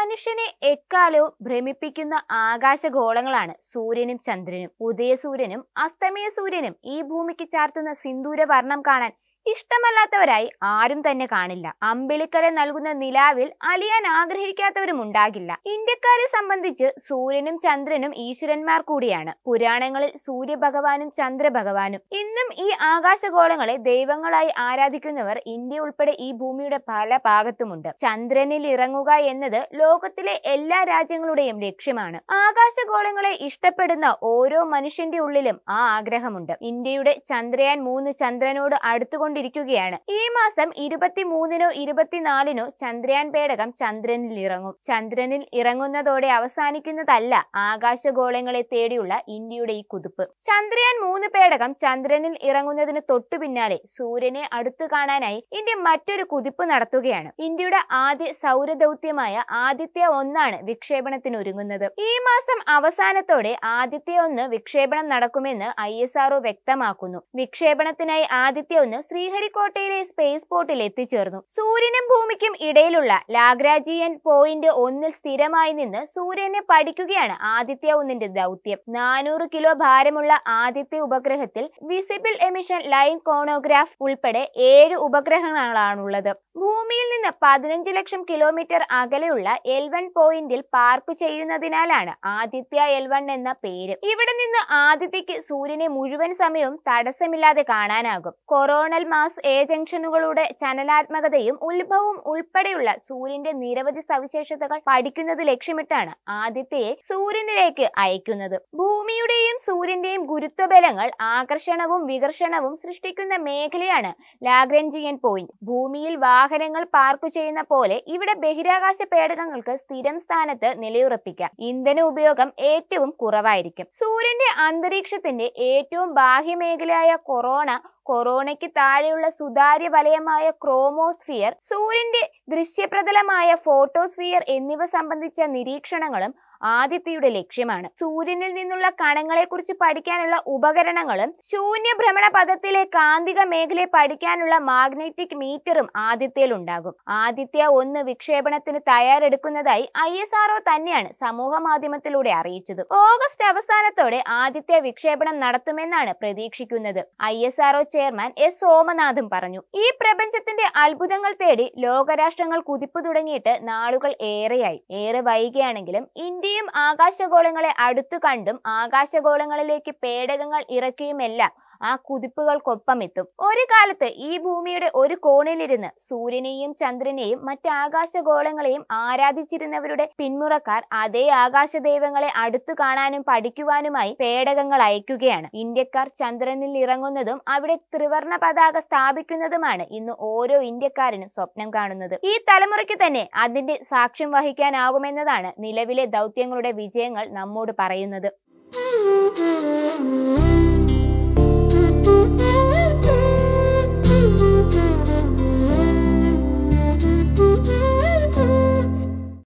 മനുഷ്യനെ എക്കാലവും ഭ്രമിപ്പിക്കുന്ന ആകാശഗോളങ്ങളാണ് സൂര്യനും ചന്ദ്രനും ഉദയസൂര്യനും അസ്തമയ സൂര്യനും ഈ ഭൂമിക്ക് ചാർത്തുന്ന സിന്ദൂര വർണ്ണം കാണാൻ ഇഷ്ടമല്ലാത്തവരായി ആരും തന്നെ കാണില്ല അമ്പിളിക്കല നൽകുന്ന നിലാവിൽ അലിയാൻ ആഗ്രഹിക്കാത്തവരും ഉണ്ടാകില്ല ഇന്ത്യക്കാരെ സംബന്ധിച്ച് സൂര്യനും ചന്ദ്രനും ഈശ്വരന്മാർ കൂടിയാണ് പുരാണങ്ങളിൽ സൂര്യഭഗവാനും ചന്ദ്രഭഗവാനും ഇന്നും ഈ ആകാശഗോളങ്ങളെ ദൈവങ്ങളായി ആരാധിക്കുന്നവർ ഇന്ത്യ ഉൾപ്പെടെ ഈ ഭൂമിയുടെ പല ഭാഗത്തുമുണ്ട് ചന്ദ്രനിൽ ഇറങ്ങുക എന്നത് ലോകത്തിലെ എല്ലാ രാജ്യങ്ങളുടെയും ലക്ഷ്യമാണ് ആകാശഗോളങ്ങളെ ഇഷ്ടപ്പെടുന്ന ഓരോ മനുഷ്യന്റെ ഉള്ളിലും ആ ആഗ്രഹമുണ്ട് ഇന്ത്യയുടെ ചന്ദ്രയാൻ മൂന്ന് ചന്ദ്രനോട് അടുത്തുകൊണ്ടിരിക്കുകയാണ് ഈ മാസം ഇരുപത്തിമൂന്നിനോ ഇരുപത്തിനാലിനോ ചന്ദ്രയാൻ പേടകം ചന്ദ്രനിൽ ഇറങ്ങും ചന്ദ്രനിൽ ഇറങ്ങുന്നതോടെ അവസാനിക്കുന്നതല്ല ആകാശഗോളങ്ങളെ തേടിയുള്ള ഇന്ത്യയുടെ ഈ കുതിപ്പ് ചന്ദ്രയാൻ മൂന്ന് പേടകം ചന്ദ്രനിൽ ഇറങ്ങുന്നതിന് തൊട്ടു പിന്നാലെ സൂര്യനെ അടുത്തു കാണാനായി ഇന്ത്യ മറ്റൊരു കുതിപ്പ് നടത്തുകയാണ് ഇന്ത്യയുടെ ആദ്യ സൗരദൗത്യമായ ആദിത്യ ഒന്നാണ് വിക്ഷേപണത്തിന് ഒരുങ്ങുന്നത് ഈ മാസം അവസാനത്തോടെ ആദിത്യ ഒന്ന് വിക്ഷേപണം നടക്കുമെന്ന് ഐ എസ് ആർഒ വ്യക്തമാക്കുന്നു വിക്ഷേപണത്തിനായി ആദിത്യ ഒന്ന് ശ്രീഹരിക്കോട്ടയിലെ സ്പേസ് പോർട്ടിൽ എത്തിച്ചേർന്നു സൂര്യനും ഭൂമിക്കും ഇടയിലുള്ള ലാഗ്രാജിയൻ പോയിന്റ് ഒന്നിൽ സ്ഥിരമായി നിന്ന് സൂര്യനെ പഠിക്കുകയാണ് ആദിത്യ ഒന്നിന്റെ ദൗത്യം നാനൂറ് കിലോ ഭാരമുള്ള ആദിത്യ ഉപഗ്രഹത്തിൽ വിസിബിൾ എമിഷൻ ലൈൻ കോണോഗ്രാഫ് ഉൾപ്പെടെ ഏഴ് ഉപഗ്രഹങ്ങളാണുള്ളത് ഭൂമിയിൽ നിന്ന് പതിനഞ്ച് ലക്ഷം കിലോമീറ്റർ അകലെയുള്ള എൽ വൺ പോയിന്റിൽ പാർക്ക് ചെയ്യുന്നതിനാലാണ് ആദിത്യ എൽ വൺ എന്ന പേര് ഇവിടെ നിന്ന് ആദിത്യക്ക് സൂര്യനെ മുഴുവൻ സമയവും തടസ്സമില്ലാതെ കാണാനാകും കൊറോണൽ മാസ് എ ജംഗ്ഷനുകളുടെ ചലനാത്മകതയും ഉത്ഭവവും ഉൾപ്പെടെയുള്ള സൂര്യന്റെ നിരവധി സവിശേഷതകൾ പഠിക്കുന്നത് ലക്ഷ്യമിട്ടാണ് ആദിത്യയെ സൂര്യനിലേക്ക് അയക്കുന്നത് ഭൂമിയുടെയും സൂര്യന്റെയും ഗുരുത്വബലങ്ങൾ ആകർഷണവും വികർഷണവും സൃഷ്ടിക്കുന്ന മേഖലയാണ് ലാഗ്രൻജിയൻ പോയിന്റ് ഭൂമിയിൽ വാഹനങ്ങൾ പാർക്ക് ചെയ്യുന്ന പോലെ ഇവിടെ ബഹിരാകാശ പേടകങ്ങൾക്ക് സ്ഥിരം സ്ഥാനത്ത് നിലയുറപ്പിക്കാം ഇന്ധന ഉപയോഗം ഏറ്റവും കുറവായിരിക്കും സൂര്യന്റെ അന്തരീക്ഷത്തിന്റെ ഏറ്റവും ബാഹ്യമേഖലയായ കൊറോണ കൊറോണയ്ക്ക് താഴെയുള്ള സുതാര്യ വലയമായ ക്രോമോസ്ഫിയർ സൂര്യന്റെ ദൃശ്യപ്രതലമായ ഫോട്ടോസ്ഫിയർ എന്നിവ സംബന്ധിച്ച നിരീക്ഷണങ്ങളും ആദിത്യയുടെ ലക്ഷ്യമാണ് സൂര്യനിൽ നിന്നുള്ള കണങ്ങളെക്കുറിച്ച് പഠിക്കാനുള്ള ഉപകരണങ്ങളും ശൂന്യ ഭ്രമണ പഥത്തിലെ കാന്തിക മേഖലയെ പഠിക്കാനുള്ള മാഗ്നറ്റിക് മീറ്ററും ആദിത്യയിൽ ഉണ്ടാകും ആദിത്യ ഒന്ന് വിക്ഷേപണത്തിന് തയ്യാറെടുക്കുന്നതായി ഐ എസ് ആർഒ തന്നെയാണ് സമൂഹ മാധ്യമത്തിലൂടെ അറിയിച്ചത് ഓഗസ്റ്റ് അവസാനത്തോടെ ആദിത്യ വിക്ഷേപണം നടത്തുമെന്നാണ് പ്രതീക്ഷിക്കുന്നത് I S RO chairman S സോമനാഥും പറഞ്ഞു ഈ പ്രപഞ്ചത്തിന്റെ അത്ഭുതങ്ങൾ തേടി ലോകരാഷ്ട്രങ്ങൾ കുതിപ്പ് തുടങ്ങിയിട്ട് നാളുകൾ ഏറെയായി ഏറെ വൈകിയാണെങ്കിലും ഇന്ത്യയും ആകാശഗോളങ്ങളെ അടുത്തു കണ്ടും ആകാശഗോളങ്ങളിലേക്ക് പേടകങ്ങൾ ഇറക്കിയുമെല്ലാം ആ കുതിപ്പുകൾക്കൊപ്പം എത്തും ഒരു കാലത്ത് ഈ ഭൂമിയുടെ ഒരു കോണിലിരുന്ന് സൂര്യനെയും ചന്ദ്രനെയും മറ്റ് ആകാശഗോളങ്ങളെയും ആരാധിച്ചിരുന്നവരുടെ പിന്മുറക്കാർ അതേ ആകാശ ദൈവങ്ങളെ അടുത്തു കാണാനും പഠിക്കുവാനുമായി പേടകങ്ങൾ അയക്കുകയാണ് ഇന്ത്യക്കാർ ചന്ദ്രനിൽ ഇറങ്ങുന്നതും അവിടെ ത്രിവർണ പതാക സ്ഥാപിക്കുന്നതുമാണ് ഇന്ന് ഓരോ ഇന്ത്യക്കാരനും സ്വപ്നം കാണുന്നത് ഈ തലമുറയ്ക്ക് തന്നെ അതിന്റെ സാക്ഷ്യം വഹിക്കാനാകുമെന്നതാണ് നിലവിലെ ദൗത്യങ്ങളുടെ വിജയങ്ങൾ നമ്മോട് പറയുന്നത്